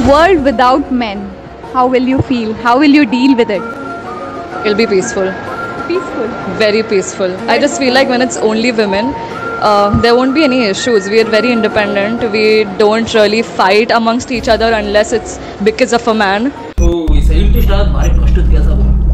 world without men, how will you feel? How will you deal with it? It'll be peaceful, Peaceful. very peaceful. I just feel like when it's only women, uh, there won't be any issues. We are very independent. We don't really fight amongst each other unless it's because of a man. ಓ ಈ scientist ಆಗೋದು ಭಾರಿ ಕಷ್ಟದ ಕೆಲಸ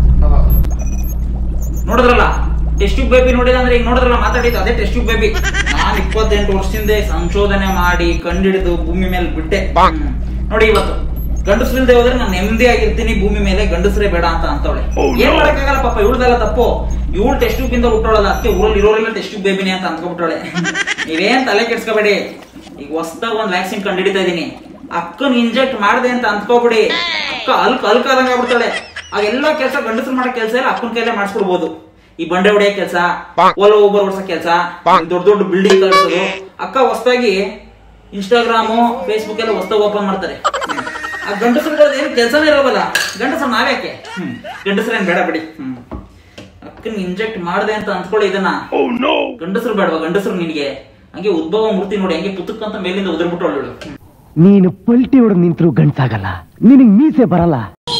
ನೋಡಿದ್ರಲ್ಲ test tube baby ನೋಡಿದ ಅಂದ್ರೆ ಈಗ ನೋಡಿದ್ರಲ್ಲ ಮಾತಾಡಿದ್ದು ಅದೇ ಟೆಸ್ಟ್ ಟ್ಯೂಬ್ ಬೇಬಿ ನಾನು ಇಪ್ಪತ್ತೆಂಟು ವರ್ಷದಿಂದ ಸಂಶೋಧನೆ ಮಾಡಿ ಕಂಡಿಡಿದು ಭೂಮಿ ಮೇಲೆ ಬಿಟ್ಟೆ ಹ್ಮ್. ನೋಡಿ ಇವತ್ತು ಗಂಡಸ್ರಿಲ್ದೆ ಹೋದ್ರೆ ನಾನು ನೆಮ್ಮದಿಯಾಗಿರ್ತೀನಿ ಭೂಮಿ ಮೇಲೆ ಗಂಡಸ್ರೇ ಬೇಡ ಅಂತ ಅಂತವಳೆ ಏನ್ ಮಾಡಕ್ಕಾಗಲ್ಲ ಪಾಪ ಇವಳ್ದಲ್ಲ ತಪ್ಪು ಇವಳು ಟೆಸ್ಟ್ ಟ್ಯೂಬ್ ಇಂದ ಹುಟ್ಟೋಳಲ್ಲ ಅದಕ್ಕೆ ಊರಲ್ಲಿ ಇರೋರೆಲ್ಲ ಟೆಸ್ಟ್ ಟ್ಯೂಬ್ ಬೇಬಿನಿ ಅಂತ ಅಂದ್ಕೊಬಿಟ್ಟವಳೆ ನೀವೇನ್ ತಲೆ ಕೆಡ್ಸ್ಕೊಬೇಡಿ ಈಗ ಹೊಸದಾಗ ಒಂದ್ ವ್ಯಾಕ್ಸಿನ್ ಕಂಡಿಡಿತಾ ಇದೀನಿ ಅಕ್ಕನ್ ಇಂಜೆಕ್ಟ್ ಮಾಡ್ದೆ ಅಂತ ಅಂದ್ಕೋಬಿಡಿ ಅಕ್ಕ ಅಲ್ಕ ಅಲ್ಕಾದಂಗ ಆಗ್ಬಿಡ್ತಾಳೆ ಆಗೆಲ್ಲ ಕೆಲಸ ಗಂಡಸರು ಮಾಡೋ ಕೆಲಸ ಎಲ್ಲ ಅಕ್ಕನ ಕೈಲೇ ಮಾಡಿಸ್ಕೊಡ್ಬೋದು ಈ ಬಂಡೆ ಹೊಡೆಯೋ ಕೆಲಸ ಓಲೋ ಊಬರ್ ಓಡಿಸೋ ಕೆಲಸ ದೊಡ್ಡ ದೊಡ್ಡ ಬಿಲ್ಡಿಂಗ್ ಕಳ್ಸೋದು ಅಕ್ಕ ಹೊಸದಾಗಿ ಇನ್ಸ್ಟಾಗ್ರಾಮು ಫೇಸ್ಬುಕ್ ಎಲ್ಲ ಹೊಸದಾಗಿ ಓಪನ್ ಮಾಡ್ತಾರೆ ಆ ಗಂಡಸರು ಏನು ಕೆಲಸನೇ ಇರೋಲ್ಲ ಗಂಡಸರು ನಾವ್ಯಾಕೆ ಹ್ಮ್ ಗಂಡಸರೇನ್ ಬೇಡ ಬಿಡಿ ಹ್ಮ್ ಅಕ್ಕನ್ ಇಂಜೆಕ್ಟ್ ಮಾಡ್ದೆ ಅಂತ ಅಂದ್ಕೊಳ್ಳಿ ಇದನ್ನ ಗಂಡಸರು ಬೇಡವಾ ಗಂಡಸರು ನಿನಗೆ ಹಂಗೆ ಉದ್ಭವ ಮೂರ್ತಿ ನೋಡಿ ಹಂಗೆ ಪುತ್ತಕ್ಕಂತ ಮೇಲಿಂದ ಉದುರ್ಬಿಟ್ಟು ಅವಳು ನೀನು ಪಲ್ಟಿ ಹೊಡೆದು ನಿಂತರೂ ಗಂಡ್ಸಾಗಲ್ಲ ನಿನಗ್ ಮೀಸೆ ಬರಲ್ಲ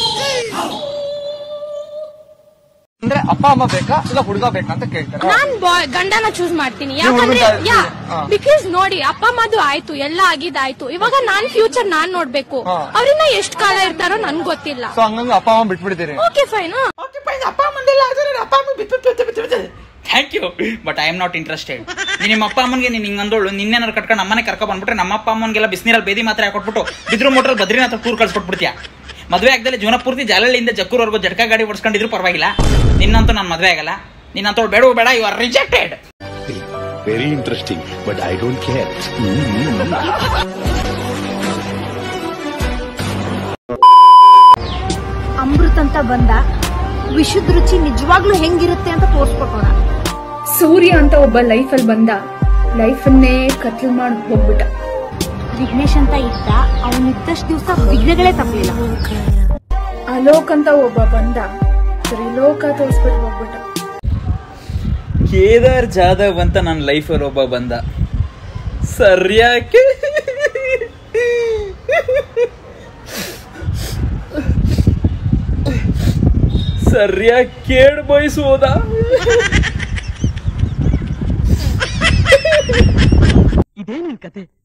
ಅಂದ್ರೆ ಅಪ್ಪ ಅಮ್ಮ ಬೇಕಾ ಇಲ್ಲ ಹುಡುಗ ಬೇಕಾ ಅಂತ ಕೇಳ್ತಾರೆ ನಾನ್ ಬಾಯ್ ಗಂಡನ ಚೂಸ್ ಮಾಡ್ತೀನಿ ನೀವು ಯಾಕಂದ್ರೆ ಹುಡುಗ ಯಾ ಹಾ. ಬಿಕಾಸ್ ನೋಡಿ ಅಪ್ಪ ಅಮ್ಮದು ಆಯ್ತು ಎಲ್ಲ ಆಗಿದ್ದಾಯ್ತು ಇವಾಗ ನಾನ್ ಫ್ಯೂಚರ್ ನಾನ್ ನೋಡ್ಬೇಕು ಹಾ. ಅವ್ರಿನ್ನ ಎಷ್ಟ್ ಕಾಲ ಇರ್ತಾರೋ ನನ್ಗ್ ಗೊತ್ತಿಲ್ಲ ಸೊ ಹಂಗಂಗ ಅಪ್ಪ ಅಮ್ಮ ಬಿಟ್ಬಿಡ್ತೀರಿ ಓಕೆ ಫೈನ್ ಅಪ್ಪ ಅಮ್ಮಂದೆಲ್ಲ ಅಪ್ಪ ಅಮ್ಮ ಬಿತ್ತು ಬಿತ್ತು ಬಿತ್ತು ಬಿತ್ತು thank you but I am not interested ನಿಮ್ಮ ಅಪ್ಪ ಅಮ್ಮನಿಗೆ ನೀನು ಹಿಂಗೆ ಅಂದೋಳು ನಿನ್ನೇನಾರು ಕಟ್ಕೊಂಡು ಅಮ್ಮನೆ ಕರ್ಕೊ ಬಂದ್ಬಿಟ್ರೆ ನಮ್ಮ ಅಪ್ಪ ಅಮ್ಮನಿಗೆಲ್ಲ ಬಿಸಿನೀರಲ್ಲಿ ಬೇದಿ ಮಾತ್ರ ಹಾಕೊಟ್ಬಿಟ್ಟು ಬಿದ್ರು ಮೋಟ್ರಲ್ಲಿ ಬದ್ರಿನಾಥ ಟೂರ್ ಕಳ್ಸ್ಬಿಟ್ಬಿಡ್ತೀಯ ಮದುವೆ ಆಗದಲ್ಲಿ ಜೀವನ ಪೂರ್ತಿ ಜಾಲಹಳ್ಳಿಯಿಂದ ಜಕ್ಕೂರ್ವರೆಗೂ ಜಟ್ಕಾ ಗಾಡಿ ಓಡಿಸ್ಕೊಂಡಿದ್ರು ಪರವಾಗಿಲ್ಲ ನಿನ್ನಂತೂ ನಾನು ಮದುವೆ ಆಗಲ್ಲ ನಿನ್ನಂತೋಳು ಬೇಡ ಬೇಡ you are rejected Very interesting, but I don't care. Amrit ಅಂತ ಬಂದ ವಿಷದ ರುಚಿ ನಿಜವಾಗ್ಲೂ ಹೆಂಗಿರುತ್ತೆ ಅಂತ ತೋರ್ಸ್ಕೊಟ್ಟೋಣ ಸೂರ್ಯ ಅಂತ ಒಬ್ಬ ಲೈಫಲ್ಲಿ ಬಂದ ಲೈಫನ್ನೇ ಕತ್ಲು ಮಾಡಿ ಹೋಗ್ಬಿಟ್ಟ ವಿಘ್ನೇಶ್ ಅಂತ ಇದ್ದ ಅವನಿದ್ದಷ್ಟು ದಿವಸ ವಿಘ್ನಗಳೇ ತಪ್ಪಲಿಲ್ಲ ಅಲೋಕ್ ಅಂತ ಒಬ್ಬ ಬಂದ ತ್ರಿಲೋಕ ತೋರಿಸ್ಬಿಟ್ಟು ಹೋಗ್ಬಿಟ್ಟ ಕೇದಾರ್ ಜಾಧವ್ ಅಂತ ನನ್ನ ಲೈಫಲ್ಲಿ ಒಬ್ಬ ಬಂದ ಸರಿಯಾಕೆ ಸರಿಯಾಗಿ ಕೇಡ್ ಬಯಸೋದ ಇದೇನಿನ್ ಕತೆ